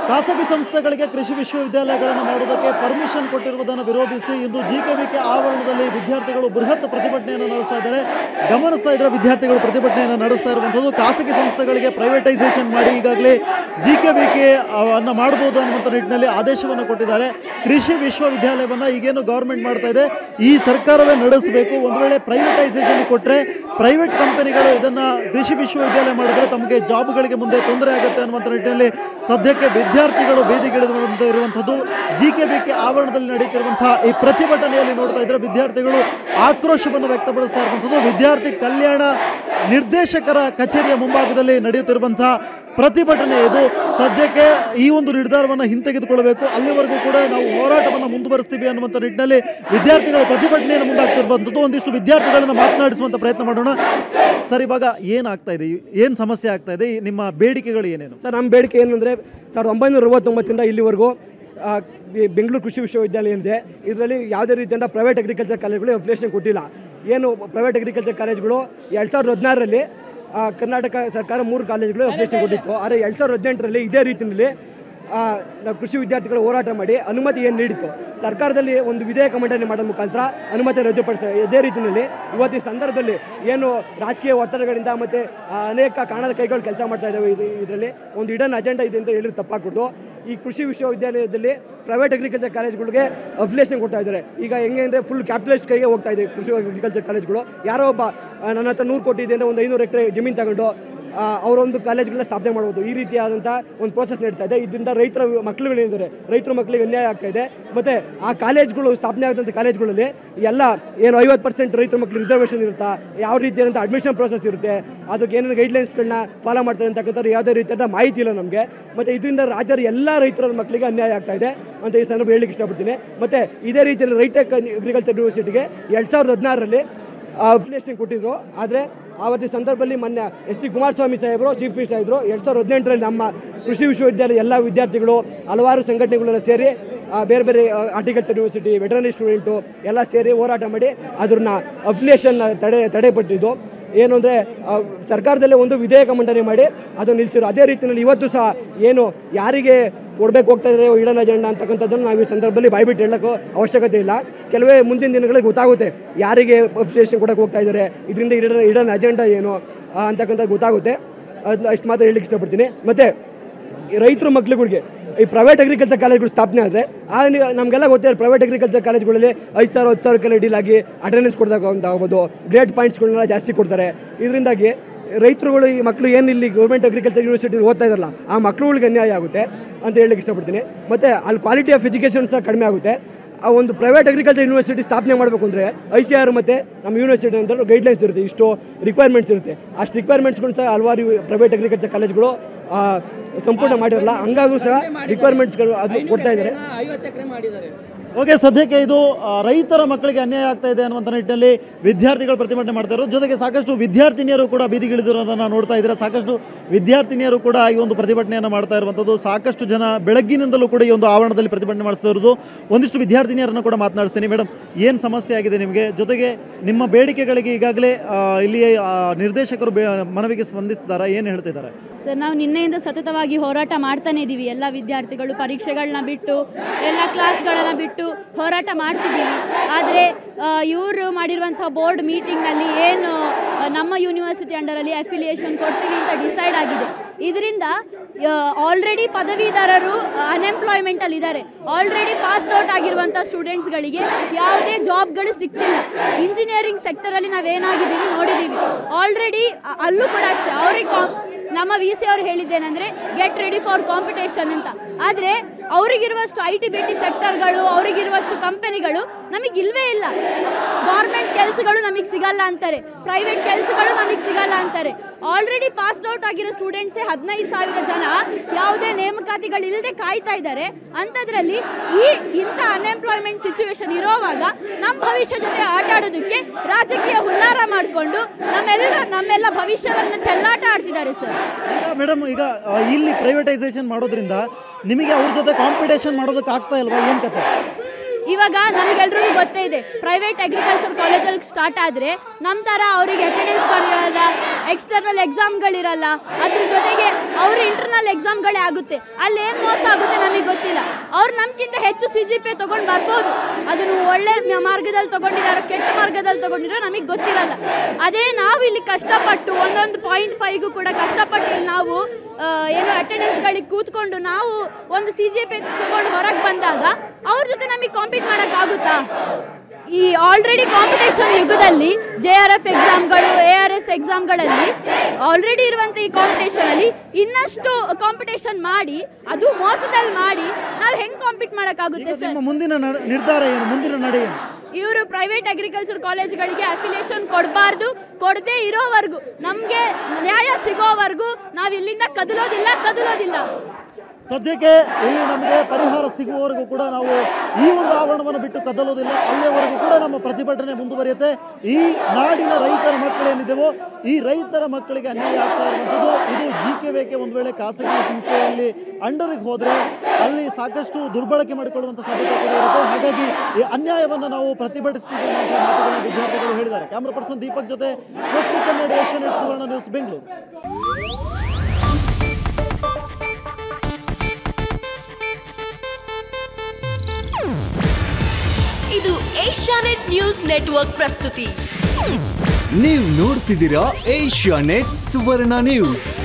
ಖಾಸಗಿ ಸಂಸ್ಥೆಗಳಿಗೆ ಕೃಷಿ ವಿಶ್ವವಿದ್ಯಾಲಯಗಳನ್ನು ಮಾಡುವುದಕ್ಕೆ ಪರ್ಮಿಷನ್ ಕೊಟ್ಟಿರುವುದನ್ನು ವಿರೋಧಿಸಿ ಇಂದು ಜಿಕೆವಿಕೆ ಆವರಣದಲ್ಲಿ ವಿದ್ಯಾರ್ಥಿಗಳು ಬೃಹತ್ ಪ್ರತಿಭಟನೆಯನ್ನು ನಡೆಸ್ತಾ ಇದ್ದಾರೆ ಗಮನಿಸ್ತಾ ಇದ್ರೆ ವಿದ್ಯಾರ್ಥಿಗಳು ಪ್ರತಿಭಟನೆಯನ್ನು ನಡೆಸ್ತಾ ಇರುವಂಥದ್ದು ಖಾಸಗಿ ಸಂಸ್ಥೆಗಳಿಗೆ ಪ್ರೈವೇಟೈಸೇಷನ್ ಮಾಡಿ ಈಗಾಗಲೇ ಜಿಕೆವಿಕೆ ಅನ್ನು ಮಾಡಬಹುದು ಅನ್ನುವಂಥ ನಿಟ್ಟಿನಲ್ಲಿ ಆದೇಶವನ್ನು ಕೊಟ್ಟಿದ್ದಾರೆ ಕೃಷಿ ವಿಶ್ವವಿದ್ಯಾಲಯವನ್ನು ಈಗೇನು ಗೌರ್ಮೆಂಟ್ ಮಾಡ್ತಾ ಇದೆ ಈ ಸರ್ಕಾರವೇ ನಡೆಸಬೇಕು ಒಂದು ವೇಳೆ ಪ್ರೈವೇಟೈಸೇಷನ್ ಕೊಟ್ಟರೆ ಪ್ರೈವೇಟ್ ಕಂಪನಿಗಳು ಇದನ್ನು ಕೃಷಿ ವಿಶ್ವವಿದ್ಯಾಲಯ ಮಾಡಿದ್ರೆ ತಮಗೆ ಜಾಬ್ಗಳಿಗೆ ಮುಂದೆ ತೊಂದರೆ ಆಗುತ್ತೆ ಅನ್ನುವಂಥ ನಿಟ್ಟಿನಲ್ಲಿ ಸದ್ಯಕ್ಕೆ ವಿದ್ಯಾರ್ಥಿಗಳು ಬೀದಿಗಿಳಿದು ಇರುವಂಥದ್ದು ಜಿ ಕೆ ಬಿ ಕೆ ಆವರಣದಲ್ಲಿ ನಡೀತಿರುವಂತಹ ಈ ಪ್ರತಿಭಟನೆಯಲ್ಲಿ ನೋಡ್ತಾ ಇದ್ರೆ ವಿದ್ಯಾರ್ಥಿಗಳು ಆಕ್ರೋಶವನ್ನು ವ್ಯಕ್ತಪಡಿಸ್ತಾ ಇರುವಂಥದ್ದು ವಿದ್ಯಾರ್ಥಿ ಕಲ್ಯಾಣ ನಿರ್ದೇಶಕರ ಕಚೇರಿಯ ಮುಂಭಾಗದಲ್ಲಿ ನಡೆಯುತ್ತಿರುವಂತಹ ಪ್ರತಿಭಟನೆ ಇದು ಸದ್ಯಕ್ಕೆ ಈ ಒಂದು ನಿರ್ಧಾರವನ್ನು ಹಿಂತೆಗೆದುಕೊಳ್ಳಬೇಕು ಅಲ್ಲಿವರೆಗೂ ಕೂಡ ನಾವು ಹೋರಾಟವನ್ನು ಮುಂದುವರಿಸ್ತೀವಿ ಅನ್ನುವಂಥ ನಿಟ್ಟಿನಲ್ಲಿ ವಿದ್ಯಾರ್ಥಿಗಳು ಪ್ರತಿಭಟನೆಯನ್ನು ಮುಂದಾಗ್ತಿರುವಂಥದ್ದು ಒಂದಿಷ್ಟು ವಿದ್ಯಾರ್ಥಿಗಳನ್ನು ಮಾತನಾಡಿಸುವಂಥ ಪ್ರಯತ್ನ ಮಾಡೋಣ ಸರ್ ಇವಾಗ ಏನಾಗ್ತಾ ಇದೆ ಏನು ಸಮಸ್ಯೆ ಆಗ್ತಾ ಇದೆ ನಿಮ್ಮ ಬೇಡಿಕೆಗಳು ಏನೇನು ಸರ್ ನಮ್ಮ ಬೇಡಿಕೆ ಏನಂದರೆ ಸಾವಿರದ ಒಂಬೈನೂರ ಅರವತ್ತೊಂಬತ್ತರಿಂದ ಇಲ್ಲಿವರೆಗೂ ಆ, ಈ ಬೆಂಗಳೂರು ಕೃಷಿ ವಿಶ್ವವಿದ್ಯಾಲಯ ಏನಿದೆ ಇದರಲ್ಲಿ ಯಾವುದೇ ರೀತಿಯಿಂದ ಪ್ರೈವೇಟ್ ಅಗ್ರಿಕಲ್ಚರ್ ಕಾಲೇಜ್ಗಳು ಅಫಿಲಿಯೇಷನ್ ಕೊಟ್ಟಿಲ್ಲ ಏನು ಪ್ರೈವೇಟ್ ಅಗ್ರಿಕಲ್ಚರ್ ಕಾಲೇಜ್ಗಳು ಎರಡು ಸಾವಿರದ ಹದಿನಾರರಲ್ಲಿ ಕರ್ನಾಟಕ ಸರ್ಕಾರ ಮೂರು ಕಾಲೇಜುಗಳು ಅಫಿಲಿಯೇಷನ್ ಕೊಟ್ಟಿತ್ತು ಆದರೆ ಎರಡು ಸಾವಿರದ ಹದಿನೆಂಟರಲ್ಲಿ ಇದೇ ರೀತಿಯಲ್ಲಿ ಆ, ನಾವು ಕೃಷಿ ವಿದ್ಯಾರ್ಥಿಗಳು ಹೋರಾಟ ಮಾಡಿ ಅನುಮತಿ ಏನು ನೀಡಿತ್ತು ಸರ್ಕಾರದಲ್ಲಿ ಒಂದು ವಿಧೇಯಕ ಮಂಡನೆ ಮಾಡೋ ಮುಖಾಂತರ ಅನುಮತಿ ರದ್ದುಪಡಿಸ ಇದೇ ರೀತಿಯಲ್ಲಿ ಇವತ್ತಿನ ಸಂದರ್ಭದಲ್ಲಿ ಏನು ರಾಜಕೀಯ ಒತ್ತಡಗಳಿಂದ ಮತ್ತು ಅನೇಕ ಕಾಣದ ಕೈಗಳು ಕೆಲಸ ಮಾಡ್ತಾ ಇದ್ದಾವೆ ಇದು ಇದರಲ್ಲಿ ಒಂದು ಇಡನ್ ಅಜೆಂಡಾ ಇದೆ ಅಂತ ಹೇಳಿದ್ರೆ ತಪ್ಪಾಗ್ಬಿಟ್ಟು ಈ ಕೃಷಿ ವಿಶ್ವವಿದ್ಯಾಲಯದಲ್ಲಿ ಪ್ರೈವೇಟ್ ಅಗ್ರಿಕಲ್ಚರ್ ಕಾಲೇಜ್ಗಳಿಗೆ ಅಫಿಲಿಯೇಷನ್ ಕೊಡ್ತಾ ಇದ್ದಾರೆ ಈಗ ಹೆಂಗೆ ಅಂದರೆ ಫುಲ್ ಕ್ಯಾಪಿಟಲಿಸ್ಟ್ ಕೈಗೆ ಹೋಗ್ತಾ ಇದೆ ಕೃಷಿ ಅಗ್ರಿಕಲ್ಚರ್ ಕಾಲೇಜ್ಗಳು ಯಾರೋ ಒಬ್ಬ ಆ, ನನ್ನ ಹತ್ರ ನೂರು ಕೋಟಿ ಇದೆ ಅಂದರೆ ಒಂದು ಐನೂರು ಎಕರೆ ಜಮೀನು ತಗೊಂಡು ಆ, ಅವರೊಂದು ಕಾಲೇಜ್ಗಳನ್ನ ಸ್ಥಾಪನೆ ಮಾಡ್ಬೋದು ಈ ರೀತಿಯಾದಂಥ ಒಂದು ಪ್ರೋಸೆಸ್ ನಡೀತಾ ಇದೆ ಇದರಿಂದ ರೈತರ ಮಕ್ಕಳುಗಳಿದ್ದಾರೆ ರೈತರ ಮಕ್ಕಳಿಗೆ ಅನ್ಯಾಯ ಆಗ್ತಾ ಇದೆ ಮತ್ತು ಆ ಕಾಲೇಜ್ಗಳು ಸ್ಥಾಪನೆ ಆದಂಥ ಕಾಲೇಜ್ಗಳಲ್ಲಿ ಎಲ್ಲ ಏನು ಐವತ್ತು ಪರ್ಸೆಂಟ್ ರೈತರ ಮಕ್ಕಳು ರಿಸರ್ವೇಷನ್ ಇರುತ್ತಾ ಯಾವ ರೀತಿಯಾದಂಥ ಅಡ್ಮಿಷನ್ ಪ್ರೋಸೆಸ್ ಇರುತ್ತೆ ಅದಕ್ಕೆ ಏನೇನು ಗೈಡ್ಲೈನ್ಸ್ಗಳನ್ನ ಫಾಲೋ ಮಾಡ್ತಾರೆ ಅಂತಕ್ಕಂಥದ್ದು ಯಾವುದೇ ರೀತಿಯಾದ ಮಾಹಿತಿ ಇಲ್ಲ ನಮಗೆ ಮತ್ತು ಇದರಿಂದ ರಾಜ್ಯದ ಎಲ್ಲ ರೈತರ ಮಕ್ಕಳಿಗೆ ಅನ್ಯಾಯ ಆಗ್ತಾ ಇದೆ ಅಂತ ಈ ಸಂದರ್ಭ ಹೇಳಲಿಕ್ಕೆ ಇಷ್ಟಪಡ್ತೀನಿ ಮತ್ತು ಇದೇ ರೀತಿಯಲ್ಲಿ ರೈಟೆಕ್ ಅಗ್ರಿಕಲ್ಚರ್ ಯೂನಿವರ್ಸಿಟಿಗೆ ಎರಡು ಸಾವಿರದ ಹದಿನಾರರಲ್ಲಿ ಅಫಿಲಿಯೇಷನ್ ಕೊಟ್ಟಿದ್ರು ಆದರೆ ಆವತ್ತಿನ ಸಂದರ್ಭದಲ್ಲಿ ಮೊನ್ನೆ ಎಸ್ ಟಿ ಕುಮಾರಸ್ವಾಮಿ ಸಾಹೇಬರು ಚೀಫ್ ಮಿನಿಸ್ಟರ್ ಆಗಿದ್ದರು ಎರಡು ಸಾವಿರದ ಹದಿನೆಂಟರಲ್ಲಿ ನಮ್ಮ ಕೃಷಿ ವಿಶ್ವವಿದ್ಯಾಲಯ ಎಲ್ಲ ವಿದ್ಯಾರ್ಥಿಗಳು ಹಲವಾರು ಸಂಘಟನೆಗಳೆಲ್ಲ ಸೇರಿ ಆ, ಬೇರೆ ಬೇರೆ ಆರ್ಟಿಕಲ್ಚರ್ ಯೂನಿವರ್ಸಿಟಿ ವೆಟರ್ನರಿ ಸ್ಟೂಡೆಂಟು ಎಲ್ಲ ಸೇರಿ ಹೋರಾಟ ಮಾಡಿ ಅದನ್ನ ಅಫಿಲಿಯೇಷನ್ ತಡೆ ತಡೆಪಟ್ಟಿದ್ದು ಏನು ಅಂದರೆ ಸರ್ಕಾರದಲ್ಲೇ ಒಂದು ವಿಧೇಯಕ ಮಂಡನೆ ಮಾಡಿ ಅದು ನಿಲ್ಲಿಸಿರು ಅದೇ ರೀತಿಯಲ್ಲಿ ಇವತ್ತು ಸಹ ಏನು ಯಾರಿಗೆ ಕೊಡಬೇಕು ಹೋಗ್ತಾ ಇದ್ದಾರೆ ಇಡನ್ ಅಜೆಂಡಾ ಅಂತಕ್ಕಂಥದ್ದನ್ನು ನಾವು ಈ ಸಂದರ್ಭದಲ್ಲಿ ಬಾಯ್ಬಿಟ್ಟು ಹೇಳೋಕ್ಕೂ ಅವಶ್ಯಕತೆ ಇಲ್ಲ ಕೆಲವೇ ಮುಂದಿನ ದಿನಗಳಿಗೆ ಗೊತ್ತಾಗುತ್ತೆ ಯಾರಿಗೆ ಅಫಿಲಿಯೇಷನ್ ಕೊಡೋಕೆ ಹೋಗ್ತಾ ಇದ್ದಾರೆ ಇದರಿಂದ ಇಡನ್ ಇಡನ್ ಅಜೆಂಡಾ ಏನು ಆ, ಅಂತಕ್ಕಂಥದ್ದು ಗೊತ್ತಾಗುತ್ತೆ ಅದನ್ನ ಅಷ್ಟು ಮಾತ್ರ ಹೇಳಲಿಕ್ಕೆ ಇಷ್ಟಪಡ್ತೀನಿ ಮತ್ತು ಈ ರೈತರ ಮಕ್ಳುಗಳಿಗೆ ಈ ಪ್ರೈವೇಟ್ ಅಗ್ರಿಕಲ್ಚರ್ ಕಾಲೇಜ್ಗಳು ಸ್ಥಾಪನೆ ಆದರೆ ಆಗ ನೀವು- ನಮಗೆಲ್ಲ ಗೊತ್ತಿದೆ ಪ್ರೈವೇಟ್ ಅಗ್ರಿಕಲ್ಚರ್ ಕಾಲೇಜ್ಗಳಲ್ಲಿ ಐದು ಸಾವಿರ ಹತ್ತು ಸಾವಿರಕ್ಕೆಲ್ಲ ಡೀಲ್ ಆಗಿ ಅಟೆಂಡೆನ್ಸ್ ಕೊಡ್ದಾಗ ಅಂತ ಆಗ್ಬೋದು ಗ್ರೇಡ್ ಪಾಯಿಂಟ್ಸ್ಗಳನ್ನೆಲ್ಲ ಜಾಸ್ತಿ ಕೊಡ್ತಾರೆ ಇದರಿಂದಾಗಿ ರೈತರುಗಳು ಈ ಮಕ್ಕಳು ಏನು ಇಲ್ಲಿ ಗೌರ್ಮೆಂಟ್ ಅಗ್ರಿಕಲ್ಚರ್ ಯೂನಿವರ್ಸಿಟಿ ಓದ್ತಾ ಇದ್ದಾರಲ್ಲ ಆ ಮಕ್ಕಳುಗಳಿಗೆ ಅನ್ಯಾಯ ಆಗುತ್ತೆ ಅಂತ ಹೇಳಲಿಕ್ಕೆ ಇಷ್ಟಪಡ್ತೀನಿ ಮತ್ತು ಅಲ್ಲಿ ಕ್ವಾಲಿಟಿ ಆಫ್ ಎಜುಕೇಷನ್ ಸಹ ಕಡಿಮೆ ಆಗುತ್ತೆ ಆ ಒಂದು ಪ್ರೈವೇಟ್ ಅಗ್ರಿಕಲ್ಚರ್ ಯೂನಿವರ್ಸಿಟಿ ಸ್ಥಾಪನೆ ಮಾಡಬೇಕು ಅಂದರೆ ಐ ಸಿ ಆರ್ ಮತ್ತು ನಮ್ಮ ಯೂನಿವರ್ಸಿಟಿ ಅಂತ ಗೈಡ್ಲೈನ್ಸ್ ಇರುತ್ತೆ ಇಷ್ಟು ರಿಕ್ವೈರ್ಮೆಂಟ್ಸ್ ಇರುತ್ತೆ ಅಷ್ಟು ರಿಕ್ವೈರ್ಮೆಂಟ್ಸ್ಗಳು ಸಹ ಹಲವಾರು ಪ್ರೈವೇಟ್ ಅಗ್ರಿಕಲ್ಚರ್ ಕಾಲೇಜ್ಗಳು ಆ, ಸಂಪೂರ್ಣ ಮಾಡಿರಲ್ಲ ಹಂಗಾಗೂ ಸಹ ರಿಕ್ವೈರ್ಮೆಂಟ್ಸ್ಗಳು ಅದು ಕೊಡ್ತಾ ಇದ್ದಾರೆ ಐವತ್ತು ಎಕರೆ ಮಾಡಿದ್ದಾರೆ ಓಕೆ ಸದ್ಯಕ್ಕೆ ಇದು ಆ, ರೈತರ ಮಕ್ಕಳಿಗೆ ಅನ್ಯಾಯ ಆಗ್ತಾ ಇದೆ ಅನ್ನುವಂಥ ನಿಟ್ಟಿನಲ್ಲಿ ವಿದ್ಯಾರ್ಥಿಗಳು ಪ್ರತಿಭಟನೆ ಮಾಡ್ತಾ ಇರೋದು ಜೊತೆಗೆ ಸಾಕಷ್ಟು ವಿದ್ಯಾರ್ಥಿನಿಯರು ಕೂಡ ಬೀದಿಗಿಳಿದಿರೋದನ್ನು ನೋಡ್ತಾ ಇದ್ದಾರೆ ಸಾಕಷ್ಟು ವಿದ್ಯಾರ್ಥಿನಿಯರು ಕೂಡ ಈ ಒಂದು ಪ್ರತಿಭಟನೆಯನ್ನು ಮಾಡ್ತಾ ಇರುವಂಥದ್ದು ಸಾಕಷ್ಟು ಜನ ಬೆಳಗ್ಗಿನಿಂದಲೂ ಕೂಡ ಈ ಒಂದು ಆವರಣದಲ್ಲಿ ಪ್ರತಿಭಟನೆ ಮಾಡಿಸ್ತಾ ಇರೋದು ಒಂದಿಷ್ಟು ವಿದ್ಯಾರ್ಥಿನಿಯರನ್ನು ಕೂಡ ಮಾತನಾಡಿಸ್ತೀನಿ ಮೇಡಮ್ ಏನು ಸಮಸ್ಯೆ ಆಗಿದೆ ನಿಮಗೆ ಜೊತೆಗೆ ನಿಮ್ಮ ಬೇಡಿಕೆಗಳಿಗೆ ಈಗಾಗಲೇ ಆ, ಇಲ್ಲಿ ಆ, ನಿರ್ದೇಶಕರು ಬೇ ಮನವಿಗೆ ಸ್ಪಂದಿಸಿದ್ದಾರಾ ಏನು ಹೇಳ್ತಿದ್ದಾರೆ ಸರ್ ನಾವು ನಿನ್ನೆಯಿಂದ ಸತತವಾಗಿ ಹೋರಾಟ ಮಾಡ್ತಾನೆ ಇದ್ದೀವಿ ಎಲ್ಲ ವಿದ್ಯಾರ್ಥಿಗಳು ಪರೀಕ್ಷೆಗಳನ್ನ ಬಿಟ್ಟು ಎಲ್ಲ ಕ್ಲಾಸ್ಗಳನ್ನು ಬಿಟ್ಟು ಹೋರಾಟ ಮಾಡ್ತಿದ್ದೀವಿ ಆದರೆ ಇವರು ಮಾಡಿರುವಂಥ ಬೋರ್ಡ್ ಮೀಟಿಂಗ್ನಲ್ಲಿ ಏನು ಆ, ನಮ್ಮ ಯೂನಿವರ್ಸಿಟಿ ಅಂಡರಲ್ಲಿ ಅಫಿಲಿಯೇಷನ್ ಕೊಡ್ತೀವಿ ಅಂತ ಡಿಸೈಡ್ ಆಗಿದೆ ಇದರಿಂದ ಆಲ್ರೆಡಿ ಪದವೀಧರರು ಅನ್ಎಂಪ್ಲಾಯ್ಮೆಂಟಲ್ಲಿ ಇದ್ದಾರೆ ಆಲ್ರೆಡಿ ಪಾಸ್ ಔಟ್ ಆಗಿರುವಂಥ ಸ್ಟೂಡೆಂಟ್ಸ್ಗಳಿಗೆ ಯಾವುದೇ ಜಾಬ್ಗಳು ಸಿಗ್ತಿಲ್ಲ ಇಂಜಿನಿಯರಿಂಗ್ ಸೆಕ್ಟರಲ್ಲಿ ನಾವೇನಾಗಿದ್ದೀವಿ ನೋಡಿದ್ದೀವಿ ಆಲ್ರೆಡಿ ಅಲ್ಲೂ ಕೂಡ ಅಷ್ಟೇ ಅವ್ರಿಗೆ ಕಾಂ ನಮ್ಮ ವಿ ಸಿ ಅವರು ಹೇಳಿದ್ದೇನೆಂದರೆ ಗೆಟ್ ರೆಡಿ ಫಾರ್ ಕಾಂಪಿಟೇಷನ್ ಅಂತ ಆದರೆ ಅವರಿಗಿರುವಷ್ಟು ಐ ಟಿ ಬಿ ಟಿ ಸೆಕ್ಟರ್ಗಳು ಅವರಿಗಿರುವಷ್ಟು ಕಂಪನಿಗಳು ನಮಗೆ ಇಲ್ವೇ ಇಲ್ಲ ಗೌರ್ಮೆಂಟ್ ಕೆಲಸಗಳು ನಮಗೆ ಸಿಗಲ್ಲ ಅಂತಾರೆ ಪ್ರೈವೇಟ್ ಕೆಲಸಗಳು ನಮಗೆ ಸಿಗಲ್ಲ ಅಂತಾರೆ ಆಲ್ರೆಡಿ ಪಾಸ್ಡ್ ಔಟ್ ಆಗಿರೋ ಸ್ಟೂಡೆಂಟ್ಸೇ ಹದಿನೈದು ಸಾವಿರ ಜನ ಯಾವುದೇ ನೇಮಕಾತಿಗಳು ಇಲ್ಲದೆ ಕಾಯ್ತಾ ಇದ್ದಾರೆ ಅಂಥದ್ರಲ್ಲಿ ಈ ಇಂಥ ಅನ್ಎಂಪ್ಲಾಯ್ಮೆಂಟ್ ಸಿಚುವೇಶನ್ ಇರೋವಾಗ ನಮ್ಮ ಭವಿಷ್ಯ ಜೊತೆ ಆಟ ಆಡೋದಕ್ಕೆ ರಾಜಕೀಯ ಹುನ್ನಾರ ಮಾಡಿಕೊಂಡು ನಮ್ಮೆಲ್ಲ ನಮ್ಮೆಲ್ಲ ಭವಿಷ್ಯವನ್ನು ಚೆಲ್ಲಾಟ ಆಡ್ತಿದ್ದಾರೆ ಸರ್ ಮೇಡಮ್ ಈಗ ಆ, ಇಲ್ಲಿ ಪ್ರೈವೇಟೈಸೇಷನ್ ಮಾಡೋದ್ರಿಂದ ನಿಮಗೆ ಅವ್ರ ಜೊತೆ ಕಾಂಪಿಟೇಷನ್ ಮಾಡೋದಕ್ಕೆ ಆಗ್ತಾ ಇಲ್ವಾ ಏನು ಕತೆ ಇವಾಗ ನಮಗೆಲ್ರಿಗೂ ಗೊತ್ತೇ ಇದೆ ಪ್ರೈವೇಟ್ ಅಗ್ರಿಕಲ್ಚರ್ ಕಾಲೇಜಲ್ಲಿ ಸ್ಟಾರ್ಟ್ ಆದರೆ ನಮ್ಮ ಥರ ಅವರಿಗೆ ಅಟೆಂಡೆನ್ಸ್ಗಳಿರಲ್ಲ ಎಕ್ಸ್ಟರ್ನಲ್ ಎಕ್ಸಾಮ್ಗಳಿರಲ್ಲ ಅದ್ರ ಜೊತೆಗೆ ಅವ್ರ ಇಂಟರ್ನಲ್ ಎಕ್ಸಾಮ್ಗಳೇ ಆಗುತ್ತೆ ಅಲ್ಲಿ ಏನು ಮೋಸ ಆಗುತ್ತೆ ನಮಗೆ ಗೊತ್ತಿಲ್ಲ ಅವ್ರು ನಮ್ಗಿಂತ ಹೆಚ್ಚು ಸಿ ಜಿ ಪಿ ತೊಗೊಂಡು ಬರ್ಬೋದು ಅದನ್ನು ಒಳ್ಳೆ ಮ- ಮಾರ್ಗದಲ್ಲಿ ತೊಗೊಂಡಿದ್ದಾರೋ ಕೆಟ್ಟ ಮಾರ್ಗದಲ್ಲಿ ತೊಗೊಂಡಿರೋ ನಮಗೆ ಗೊತ್ತಿರಲ್ಲ ಅದೇ ನಾವು ಇಲ್ಲಿ ಕಷ್ಟಪಟ್ಟು ಒಂದೊಂದು ಪಾಯಿಂಟ್ ಫೈವ್ಗೂ ಕೂಡ ಕಷ್ಟಪಟ್ಟು ಇಲ್ಲಿ ನಾವು ಆ, ಏನು ಅಟೆಂಡೆನ್ಸ್ಗಳಿಗೆ ಕೂತ್ಕೊಂಡು ನಾವು ಒಂದು ಸಿ ಜಿ ಪಿ ತೊಗೊಂಡು ಹೊರಗೆ ಬಂದಾಗ ಅವ್ರ ಜೊತೆ ನಮಗೆ ಕಾಂಪೀಟ್ ಮಾಡೋಕ್ಕಾಗುತ್ತಾ ಈ ಆಲ್ರೆಡಿ ಕಾಂಪಿಟೇಷನ್ ಯುಗದಲ್ಲಿ ಜೆ ಆರ್ ಎಫ್ ಎಕ್ಸಾಮ್ಗಳು ಎ ಆರ್ ಎಸ್ ಎಕ್ಸಾಮ್ಗಳಲ್ಲಿ ಆಲ್ರೆಡಿ ಇರುವಂಥ ಈ ಕಾಂಪಿಟೇಷನಲ್ಲಿ ಇನ್ನಷ್ಟು ಕಾಂಪಿಟೇಷನ್ ಮಾಡಿ ಅದು ಮೋಸದಲ್ಲಿ ಮಾಡಿ ನಾವು ಹೆಂಗೆ ಕಾಂಪೀಟ್ ಮಾಡೋಕ್ಕಾಗುತ್ತೆ ಸರ್ ನಿಮ್ಮ ಮುಂದಿನ ನಡ- ನಿರ್ಧಾರ ಏನು ಮುಂದಿನ ನಡೆ ಏನು ಇವರು ಪ್ರೈವೇಟ್ ಅಗ್ರಿಕಲ್ಚರ್ ಕಾಲೇಜ್ಗಳಿಗೆ ಅಫಿಲಿಯೇಷನ್ ಕೊಡಬಾರ್ದು ಕೊಡದೇ ಇರೋವರೆಗೂ ನಮಗೆ ನ್ಯಾಯ ಸಿಗೋವರೆಗೂ ನಾವು ಇಲ್ಲಿಂದ ಕದಲೋದಿಲ್ಲ ಕದಲೋದಿಲ್ಲ ಸದ್ಯಕ್ಕೆ ಇಲ್ಲಿ ನಮಗೆ ಪರಿಹಾರ ಸಿಗುವವರೆಗೂ ಕೂಡ ನಾವು ಈ ಒಂದು ಆವರಣವನ್ನು ಬಿಟ್ಟು ಕದಲೋದಿಲ್ಲ ಅಲ್ಲಿಯವರೆಗೂ ಕೂಡ ನಮ್ಮ ಪ್ರತಿಭಟನೆ ಮುಂದುವರಿಯುತ್ತೆ ಈ ನಾಡಿನ ರೈತರ ಮಕ್ಕಳೇನಿದೆವೋ ಈ ರೈತರ ಮಕ್ಕಳಿಗೆ ಅನ್ಯಾಯ ಆಗ್ತಾ ಇರುವಂಥದ್ದು ಇದು ಜಿ ಕೆ ವೇಕೆ ಒಂದು ವೇಳೆ ಖಾಸಗಿ ಸಂಸ್ಥೆಯಲ್ಲಿ ಅಂಡರ್ಗೆ ಹೋದರೆ ಅಲ್ಲಿ ಸಾಕಷ್ಟು ದುರ್ಬಳಕೆ ಮಾಡಿಕೊಳ್ಳುವಂಥ ಸಾಧ್ಯತೆ ಕೂಡ ಇರುತ್ತೆ ಹಾಗಾಗಿ ಈ ಅನ್ಯಾಯವನ್ನು ನಾವು ಪ್ರತಿಭಟಿಸ್ತೀವಿ ಅನ್ನುವಂಥ ಮಾತುಗಳನ್ನು ವಿದ್ಯಾರ್ಥಿಗಳು ಹೇಳಿದ್ದಾರೆ ಕ್ಯಾಮ್ರಾ ಪರ್ಸನ್ ದೀಪಕ್ ಜೊತೆ ಸ್ವಸ್ತಿ ಕನ್ನಡ ಏಷ್ಯನ್ ಸುವರ್ಣ ನ್ಯೂಸ್ ಬೆಂಗಳೂರು ಇದು ಏಷ್ಯಾನೆಟ್ ನ್ಯೂಸ್ ನೆಟ್ವರ್ಕ್ ಪ್ರಸ್ತುತಿ ನೀವು ನೋಡ್ತಿದ್ದೀರಾ ಏಷ್ಯಾ ನೆಟ್ ಸುವರ್ಣ ನ್ಯೂಸ್